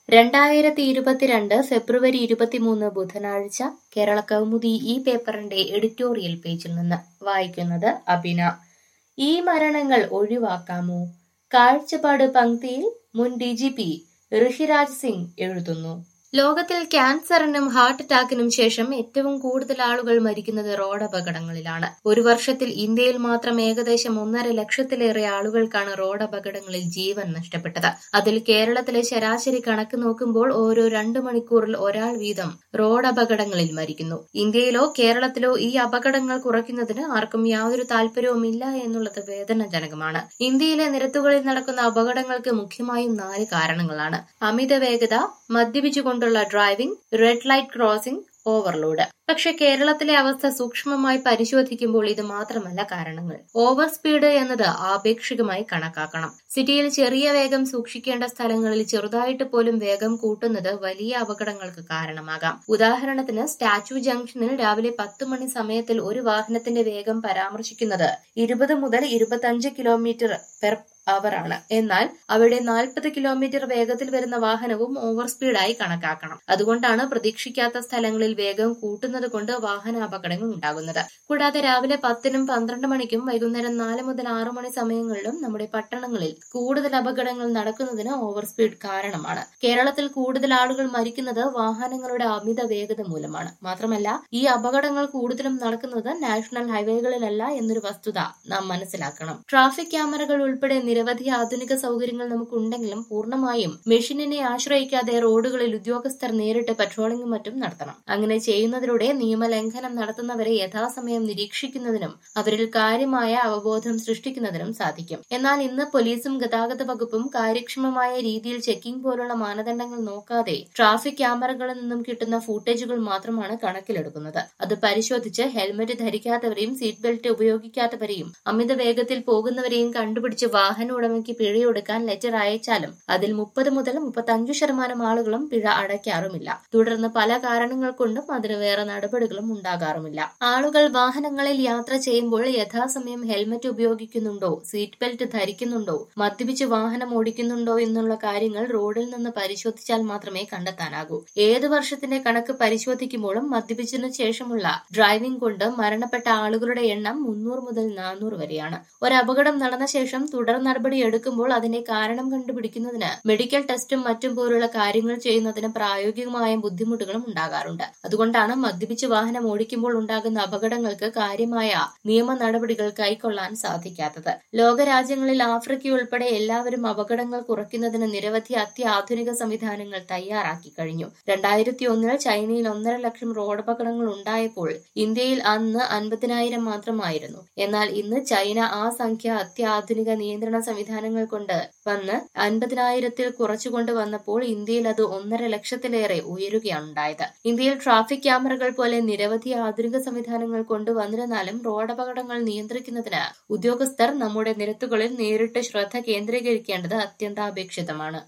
രണ്ടായിരത്തി ഇരുപത്തിരണ്ട് ഫെബ്രുവരി ഇരുപത്തിമൂന്ന് ബുധനാഴ്ച കേരള കൗമുദി ഈ പേപ്പറിന്റെ എഡിറ്റോറിയൽ പേജിൽ നിന്ന് വായിക്കുന്നത് അബിന ഈ മരണങ്ങൾ ഒഴിവാക്കാമോ കാഴ്ചപ്പാട് പങ്ക്തിയിൽ മുൻ D G P Rishiraj Singh എഴുതുന്നു ലോകത്തിൽ ക്യാൻസറിനും ഹാർട്ട് അറ്റാക്കിനും ശേഷം ഏറ്റവും കൂടുതൽ ആളുകൾ മരിക്കുന്നത് റോഡ് അപകടങ്ങളിലാണ് ഒരു വർഷത്തിൽ ഇന്ത്യയിൽ മാത്രം ഏകദേശം ഒന്നര ലക്ഷത്തിലേറെ ആളുകൾക്കാണ് റോഡ് അപകടങ്ങളിൽ ജീവൻ നഷ്ടപ്പെട്ടത് അതിൽ കേരളത്തിലെ ശരാശരി കണക്ക് നോക്കുമ്പോൾ ഓരോ രണ്ടു മണിക്കൂറിൽ ഒരാൾ വീതം റോഡ് അപകടങ്ങളിൽ മരിക്കുന്നു ഇന്ത്യയിലോ കേരളത്തിലോ ഈ അപകടങ്ങൾ കുറയ്ക്കുന്നതിന് ആർക്കും യാതൊരു താല്പര്യവുമില്ല എന്നുള്ളത് വേദനാജനകമാണ് ഇന്ത്യയിലെ നിരത്തുകളിൽ നടക്കുന്ന അപകടങ്ങൾക്ക് മുഖ്യമായും നാല് കാരണങ്ങളാണ് അമിത വേഗത മദ്യപിച്ചുകൊണ്ടുള്ള driving red light crossing overload പക്ഷെ കേരളത്തിലെ അവസ്ഥ സൂക്ഷ്മമായി പരിശോധിക്കുമ്പോൾ ഇത് മാത്രമല്ല കാരണങ്ങൾ ഓവർ സ്പീഡ് എന്നത് ആപേക്ഷികമായി കണക്കാക്കണം സിറ്റിയിൽ ചെറിയ വേഗം സൂക്ഷിക്കേണ്ട സ്ഥലങ്ങളിൽ ചെറുതായിട്ട് പോലും വേഗം കൂട്ടുന്നത് വലിയ അപകടങ്ങൾക്ക് കാരണമാകാം ഉദാഹരണത്തിന് സ്റ്റാച്യു ജംഗ്ഷനിൽ രാവിലെ പത്ത് മണി സമയത്തിൽ ഒരു വാഹനത്തിന്റെ വേഗം പരാമർശിക്കുന്നത് ഇരുപത് മുതൽ ഇരുപത്തഞ്ച് കിലോമീറ്റർ പെർ അവറാണ് എന്നാൽ അവിടെ നാൽപ്പത് കിലോമീറ്റർ വേഗത്തിൽ വരുന്ന വാഹനവും ഓവർ സ്പീഡായി കണക്കാക്കണം അതുകൊണ്ടാണ് പ്രതീക്ഷിക്കാത്ത സ്ഥലങ്ങളിൽ വേഗം കൂട്ടുന്നത് കൊണ്ട് വാഹന അപകടങ്ങൾ ഉണ്ടാകുന്നത് കൂടാതെ രാവിലെ പത്തിനും പന്ത്രണ്ട് മണിക്കും വൈകുന്നേരം നാല് മുതൽ ആറു മണി സമയങ്ങളിലും നമ്മുടെ പട്ടണങ്ങളിൽ കൂടുതൽ അപകടങ്ങൾ നടക്കുന്നതിന് ഓവർ സ്പീഡ് കാരണമാണ് കേരളത്തിൽ കൂടുതൽ ആളുകൾ മരിക്കുന്നത് വാഹനങ്ങളുടെ അമിത വേഗത മൂലമാണ് മാത്രമല്ല ഈ അപകടങ്ങൾ കൂടുതലും നടക്കുന്നത് നാഷണൽ ഹൈവേകളിലല്ല എന്നൊരു വസ്തുത നാം മനസ്സിലാക്കണം ട്രാഫിക് ക്യാമറകൾ ഉൾപ്പെടെ നിരവധി ആധുനിക സൗകര്യങ്ങൾ നമുക്കുണ്ടെങ്കിലും പൂർണ്ണമായും മെഷീനിനെ ആശ്രയിക്കാതെ റോഡുകളിൽ ഉദ്യോഗസ്ഥർ നേരിട്ട് പട്രോളിംഗും മറ്റും നടത്തണം അങ്ങനെ ചെയ്യുന്നതിലൂടെ നിയമലംഘനം നടത്തുന്നവരെ യഥാസമയം നിരീക്ഷിക്കുന്നതിനും അവരിൽ കാര്യമായ അവബോധം സൃഷ്ടിക്കുന്നതിനും സാധിക്കും എന്നാൽ ഇന്ന് പോലീസും ഗതാഗത വകുപ്പും കാര്യക്ഷമമായ രീതിയിൽ ചെക്കിംഗ് പോലുള്ള മാനദണ്ഡങ്ങൾ നോക്കാതെ ട്രാഫിക് ക്യാമറകളിൽ നിന്നും കിട്ടുന്ന ഫൂട്ടേജുകൾ മാത്രമാണ് കണക്കിലെടുക്കുന്നത് അത് പരിശോധിച്ച് ഹെൽമറ്റ് ധരിക്കാത്തവരെയും സീറ്റ് ബെൽറ്റ് ഉപയോഗിക്കാത്തവരെയും അമിത വേഗത്തിൽ പോകുന്നവരെയും കണ്ടുപിടിച്ച് വാഹന ഉടമയ്ക്ക് പിഴയൊടുക്കാൻ ലെറ്റർ അയച്ചാലും അതിൽ മുപ്പത് മുതൽ മുപ്പത്തഞ്ചു ശതമാനം ആളുകളും പിഴ അടയ്ക്കാറുമില്ല തുടർന്ന് പല കാരണങ്ങൾ കൊണ്ടും അതിന് വേറെ നടപടികളും ഉണ്ടാകാറുമില്ല ആളുകൾ വാഹനങ്ങളിൽ യാത്ര ചെയ്യുമ്പോൾ യഥാസമയം ഹെൽമറ്റ് ഉപയോഗിക്കുന്നുണ്ടോ സീറ്റ് ബെൽറ്റ് ധരിക്കുന്നുണ്ടോ മദ്യപിച്ച് വാഹനം ഓടിക്കുന്നുണ്ടോ എന്നുള്ള കാര്യങ്ങൾ റോഡിൽ നിന്ന് പരിശോധിച്ചാൽ മാത്രമേ കണ്ടെത്താനാകൂ ഏത് വർഷത്തിന്റെ കണക്ക് പരിശോധിക്കുമ്പോഴും മദ്യപിച്ചതിനു ശേഷമുള്ള ഡ്രൈവിംഗ് കൊണ്ട് മരണപ്പെട്ട ആളുകളുടെ എണ്ണം മുന്നൂറ് മുതൽ നാനൂറ് വരെയാണ് ഒരു അപകടം നടന്ന ശേഷം തുടർ നടപടി എടുക്കുമ്പോൾ അതിന്റെ കാരണം കണ്ടുപിടിക്കുന്നതിന് മെഡിക്കൽ ടെസ്റ്റും മറ്റും പോലുള്ള കാര്യങ്ങൾ ചെയ്യുന്നതിന് പ്രായോഗികമായ ബുദ്ധിമുട്ടുകളും ഉണ്ടാകാറുണ്ട് അതുകൊണ്ടാണ് മദ്യപിച്ച് വാഹനം ഓടിക്കുമ്പോൾ ഉണ്ടാകുന്ന അപകടങ്ങൾക്ക് കാര്യമായ നിയമ നടപടികൾ കൈക്കൊള്ളാൻ സാധിക്കാത്തത് ലോകരാജ്യങ്ങളിൽ ആഫ്രിക്ക ഉൾപ്പെടെ എല്ലാവരും അപകടങ്ങൾ കുറയ്ക്കുന്നതിന് നിരവധി അത്യാധുനിക സംവിധാനങ്ങൾ തയ്യാറാക്കി കഴിഞ്ഞു രണ്ടായിരത്തി ഒന്നിൽ ചൈനയിൽ ഒന്നര ലക്ഷം റോഡപകടങ്ങൾ ഉണ്ടായപ്പോൾ ഇന്ത്യയിൽ അന്ന് അൻപതിനായിരം മാത്രമായിരുന്നു എന്നാൽ ഇന്ന് ചൈന ആ സംഖ്യ അത്യാധുനിക നിയന്ത്രണ സംവിധാനങ്ങൾ കൊണ്ട് വന്ന് അൻപതിനായിരത്തിൽ കുറച്ചുകൊണ്ട് വന്നപ്പോൾ ഇന്ത്യയിൽ അത് ഒന്നര ലക്ഷത്തിലേറെ ഉയരുകയാണുണ്ടായത് ഇന്ത്യയിൽ ട്രാഫിക് ക്യാമറകൾ പോലെ നിരവധി ആധുനിക സംവിധാനങ്ങൾ കൊണ്ടുവന്നിരുന്നാലും റോഡപകടങ്ങൾ നിയന്ത്രിക്കുന്നതിന് ഉദ്യോഗസ്ഥർ നമ്മുടെ നിരത്തുകളിൽ നേരിട്ട് ശ്രദ്ധ കേന്ദ്രീകരിക്കേണ്ടത് അത്യന്താപേക്ഷിതമാണ്